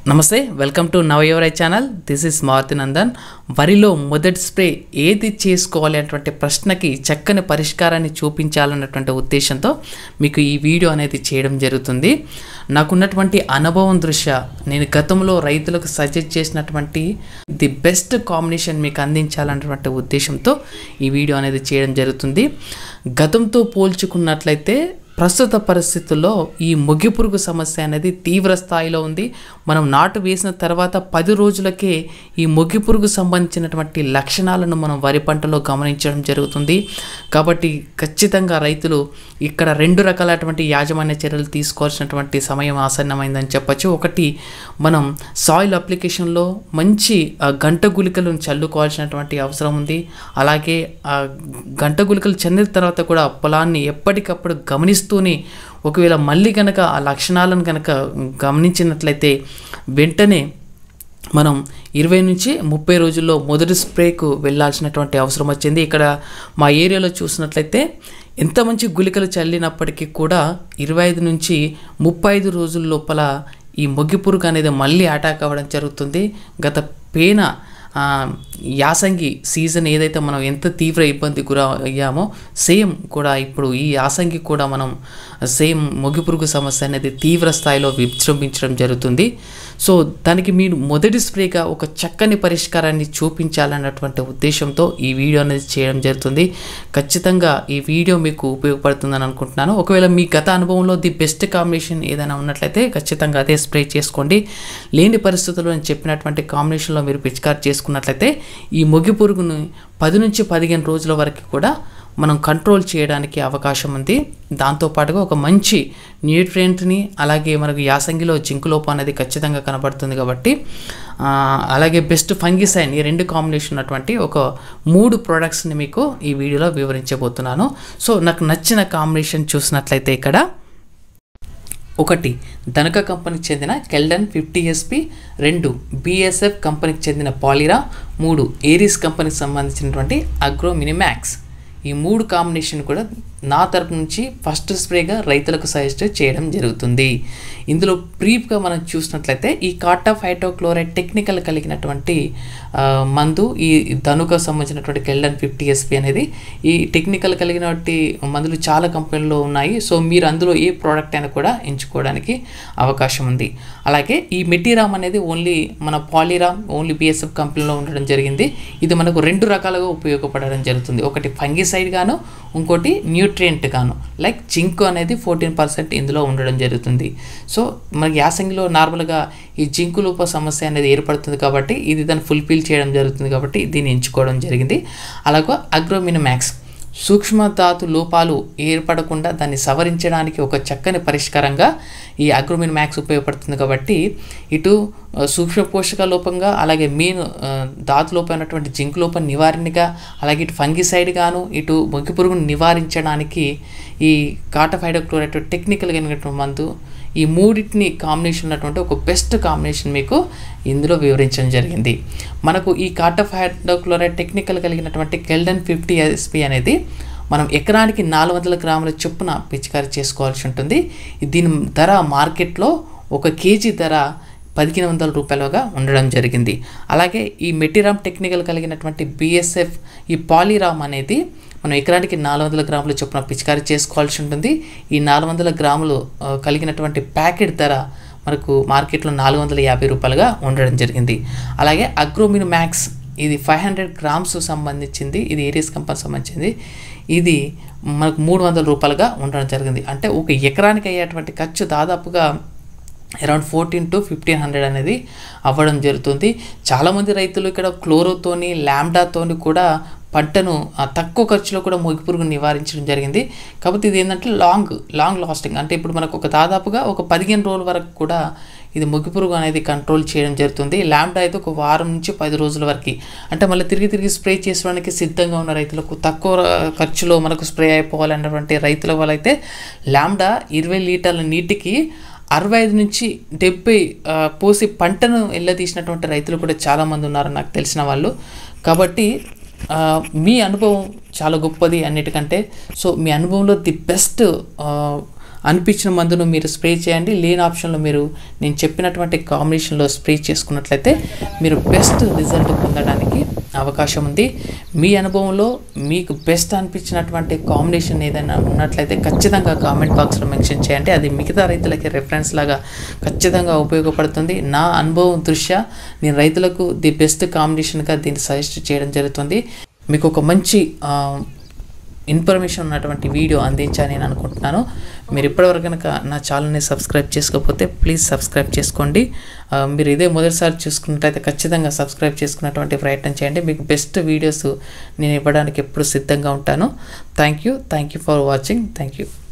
నమస్తే welcome to నవయోరై channel this is Maruthi Nandan వరిలో మొదటి స్ప్రే ఏది చేసుకోవాలి అటువంటి ప్రశ్నకి చక్కని పరిష్కారాన్ని చూపించాలన్నటువంటి ఉద్దేశంతో మీకు ఈ వీడియో అనేది చేయడం జరుగుతుంది నాకున్నటువంటి అనుభవం దృష్ట్యా నేను గతంలో రైతులకు సజెస్ట్ చేసినటువంటి ది బెస్ట్ కాంబినేషన్ మీకు అందించాలన్నటువంటి ఉద్దేశంతో ఈ వీడియో అనేది చేయడం జరుగుతుంది గతంతో పోల్చుకున్నట్లయితే ప్రస్తుత పరిస్థితుల్లో ఈ మొగి పురుగు సమస్య అనేది తీవ్ర స్థాయిలో ఉంది మనం నాటు వేసిన తర్వాత పది రోజులకే ఈ మొగి పురుగు సంబంధించినటువంటి లక్షణాలను మనం వరి పంటలో గమనించడం జరుగుతుంది కాబట్టి ఖచ్చితంగా రైతులు ఇక్కడ రెండు రకాలైనటువంటి యాజమాన్య చర్యలు తీసుకోవాల్సినటువంటి సమయం ఆసన్నమైందని చెప్పొచ్చు ఒకటి మనం సాయిల్ అప్లికేషన్లో మంచి ఆ, గంట గుళికలను చల్లుకోవాల్సినటువంటి అవసరం ఉంది అలాగే ఆ గంట గుళికలు చల్లిన తర్వాత కూడా పొలాన్ని ఎప్పటికప్పుడు గమనిస్తూనే ఒకవేళ మళ్ళీ కనుక ఆ లక్షణాలను కనుక గమనించినట్లయితే వెంటనే మనం ఇరవై నుంచి ముప్పై రోజుల్లో మొదటి స్ప్రేకు వెళ్ళాల్సినటువంటి అవసరం వచ్చింది ఇక్కడ మా ఏరియాలో చూసినట్లయితే ఎంత మంచి గుళికలు చల్లినప్పటికీ కూడా ఇరవై ఐదు నుంచి ముప్పై ఐదు రోజుల లోపల ఈ మొగ్గి పురుగు అనేది మళ్ళీ అటాక్ అవ్వడం జరుగుతుంది గత పేన ఆ, యాసంగి సీజన్ ఏదైతే మనం ఎంత తీవ్ర ఇబ్బంది గుర అయ్యామో సేమ్ కూడా ఇప్పుడు ఈ యాసంగి కూడా మనం సేమ్ మొగి పురుగు సమస్య అనేది తీవ్ర స్థాయిలో విజృంభించడం జరుగుతుంది సో దానికి మీరు మొదటి స్ప్రేగా ఒక చక్కని పరిష్కారాన్ని చూపించాలన్నటువంటి ఉద్దేశంతో ఈ వీడియో అనేది చేయడం జరుగుతుంది ఖచ్చితంగా ఈ వీడియో మీకు ఉపయోగపడుతుందని అనుకుంటున్నాను ఒకవేళ మీ గత అనుభవంలో ది బెస్ట్ కాంబినేషన్ ఏదైనా ఉన్నట్లయితే ఖచ్చితంగా అదే స్ప్రే చేసుకోండి లేని పరిస్థితుల్లో నేను చెప్పినటువంటి కాంబినేషన్లో మీరు పిచికారి చేసుకున్నట్లయితే ఈ మొగి పురుగుని పది నుంచి పదిహేను రోజుల వరకు కూడా మనం కంట్రోల్ చేయడానికి అవకాశం ఉంది దాంతోపాటుగా ఒక మంచి న్యూట్రియంట్ని అలాగే మనకు యాసంగిలో జింకు లోపం అనేది ఖచ్చితంగా కనబడుతుంది కాబట్టి ఆ, అలాగే బెస్ట్ ఫంగిసైన్ ఈ రెండు కాంబినేషన్ ఉన్నటువంటి ఒక మూడు ప్రోడక్ట్స్ని మీకు ఈ వీడియోలో వివరించబోతున్నాను సో నాకు నచ్చిన కాంబినేషన్ చూసినట్లయితే ఇక్కడ ఒకటి ధనక కంపెనీకి చెందిన కెల్డన్ ఫిఫ్టీ ఎస్పి రెండు బిఎస్ఎఫ్ కంపెనీకి చెందిన పాలిరా మూడు ఏరిస్ కంపెనీకి సంబంధించినటువంటి అగ్రో మినిమాక్స్ ఈ మూడు కాంబినేషన్ కూడా నా తరపు నుంచి ఫస్ట్ స్ప్రేగా రైతులకు సజెస్ట్ చేయడం జరుగుతుంది ఇందులో బ్రీఫ్గా మనం చూసినట్లయితే ఈ కాటాఫ్ హైడ్రోక్లోరైడ్ టెక్నికల్ కలిగినటువంటి ఆ, మందు ఈ ధనుక సంబంధించినటువంటి కెల్డన్ ఫిఫ్టీ ఎస్పీ అనేది ఈ టెక్నికల్ కలిగినటువంటి మందులు చాలా కంపెనీల్లో ఉన్నాయి సో మీరు అందులో ఏ ప్రోడక్ట్ అయినా కూడా ఎంచుకోవడానికి అవకాశం ఉంది అలాగే ఈ మెటీరామ్ అనేది ఓన్లీ మన పాలిరామ్ ఓన్లీ బిఎస్ఎఫ్ కంపెనీలో ఉండడం జరిగింది ఇది మనకు రెండు రకాలుగా ఉపయోగపడడం జరుగుతుంది ఒకటి ఫంగిసైడ్ గాను ఇంకోటి న్యూట్రియంట్ గాను లైక్ జింక్ అనేది ఫోర్టీన్ పర్సెంట్ ఇందులో ఉండడం జరుగుతుంది సో మనకి యాసంగిలో నార్మల్గా ఈ జింకు లోప సమస్య అనేది ఏర్పడుతుంది కాబట్టి ఇది దాన్ని ఫుల్ఫిల్ చేయడం జరుగుతుంది కాబట్టి దీన్ని ఎంచుకోవడం జరిగింది అలాగే అగ్రోమినమాక్స్ సూక్ష్మ ధాతు లోపాలు ఏర్పడకుండా దాన్ని సవరించడానికి ఒక చక్కని పరిష్కారంగా ఈ అగ్రోమిన్ మ్యాక్స్ ఉపయోగపడుతుంది కాబట్టి ఇటు ఆ, సూక్ష్మ పోషక లోపంగా అలాగే మెయిన్ ఆ, ధాతు లోపమైనటువంటి జింక్ లోపం నివారణగా అలాగే ఇటు ఫంగిసైడ్ గాను ఇటు మొగ్గి పురుగును నివారించడానికి ఈ కాటఫైడోక్లోరైట్ టెక్నికల్గా అయినటువంటి మందు ఈ మూడింటిని కాంబినేషన్ ఉన్నటువంటి ఒక బెస్ట్ కాంబినేషన్ మీకు ఇందులో వివరించడం జరిగింది మనకు ఈ కార్టోఫైడోక్లోరైడ్ టెక్నికల్ కలిగినటువంటి కెల్డన్ ఫిఫ్టీ ఎస్పీ అనేది మనం ఎకరానికి నాలుగు వందల గ్రాముల చొప్పున పిచికారీ చేసుకోవాల్సి ఉంటుంది దీని ధర మార్కెట్లో ఒక కేజీ ధర పదిహేను వందల రూపాయలుగా ఉండడం జరిగింది అలాగే ఈ మెటీరామ్ టెక్నికల్ కలిగినటువంటి బిఎస్ఎఫ్ ఈ పాలీరామ్ అనేది మనం ఎకరానికి నాలుగు వందల గ్రాముల చొప్పున పిచికారీ చేసుకోవాల్సి ఉంటుంది ఈ నాలుగు వందల గ్రాములు ఆ, కలిగినటువంటి ప్యాకెట్ ధర మనకు మార్కెట్లో నాలుగు వందల యాభై రూపాయలుగా ఉండడం జరిగింది అలాగే అగ్రోమిన్ మ్యాక్స్ ఇది ఫైవ్ హండ్రెడ్ గ్రామ్స్ సంబంధించింది ఇది ఏరియస్ కంపెనీ సంబంధించింది ఇది మనకు మూడు వందల రూపాయలుగా ఉండడం జరిగింది అంటే ఒక ఎకరానికి అయ్యేటువంటి ఖర్చు దాదాపుగా around fourteen to fifteen hundred అనేది అవ్వడం జరుగుతుంది చాలామంది రైతులు ఇక్కడ క్లోరోతోని ల్యాండాతోని కూడా పంటను ఆ, తక్కువ ఖర్చులో కూడా మొగి పురుగును నివారించడం జరిగింది కాబట్టి ఇది ఏంటంటే లాంగ్ లాంగ్ లాస్టింగ్ అంటే ఇప్పుడు మనకు ఒక దాదాపుగా ఒక పదిహేను రోజుల వరకు కూడా ఇది మొగి పురుగు అనేది కంట్రోల్ చేయడం జరుగుతుంది ల్యాండా అయితే ఒక వారం నుంచి పది రోజుల వరకు అంటే మళ్ళీ తిరిగి తిరిగి స్ప్రే చేసుకోవడానికి సిద్ధంగా ఉన్న రైతులకు తక్కువ ఖర్చులో మనకు స్ప్రే అయిపోవాలన్నటువంటి రైతుల వాళ్ళైతే ల్యాండా ఇరవై లీటర్ల నీటికి అరవై ఐదు నుంచి డెబ్బై ఆ, పోసి పంటను ఎల్లదీసినటువంటి రైతులు కూడా చాలామంది ఉన్నారు నాకు తెలిసిన వాళ్ళు కాబట్టి ఆ, మీ అనుభవం చాలా గొప్పది అన్నిటికంటే సో మీ అనుభవంలో ది బెస్ట్ అనిపించిన మందును మీరు స్ప్రే చేయండి లేని ఆప్షన్లో మీరు నేను చెప్పినటువంటి కాంబినేషన్లో స్ప్రే చేసుకున్నట్లయితే మీరు బెస్ట్ రిజల్ట్ పొందడానికి అవకాశం ఉంది మీ అనుభవంలో మీకు బెస్ట్ అనిపించినటువంటి కాంబినేషన్ ఏదైనా ఉన్నట్లయితే ఖచ్చితంగా కామెంట్ బాక్స్లో మెన్షన్ చేయండి అది మిగతా రైతులకి రెఫరెన్స్ లాగా ఖచ్చితంగా ఉపయోగపడుతుంది నా అనుభవం దృష్ట్యా నేను రైతులకు ది బెస్ట్ కాంబినేషన్గా దీన్ని సజెస్ట్ చేయడం జరుగుతుంది మీకు ఒక మంచి ఆ, ఇన్ఫర్మేషన్ ఉన్నటువంటి వీడియో అందించాలని నేను అనుకుంటున్నాను మీరు ఇప్పటివరకు కనుక నా ఛానల్ని సబ్స్క్రైబ్ చేసుకోకపోతే ప్లీజ్ సబ్స్క్రైబ్ చేసుకోండి ఆ, మీరు ఇదే మొదటిసారి చూసుకున్నట్లయితే ఖచ్చితంగా సబ్స్క్రైబ్ చేసుకున్నటువంటి ప్రయత్నం చేయండి మీకు బెస్ట్ వీడియోస్ నేను ఇవ్వడానికి ఎప్పుడు సిద్ధంగా ఉంటాను thank you thank you for watching thank you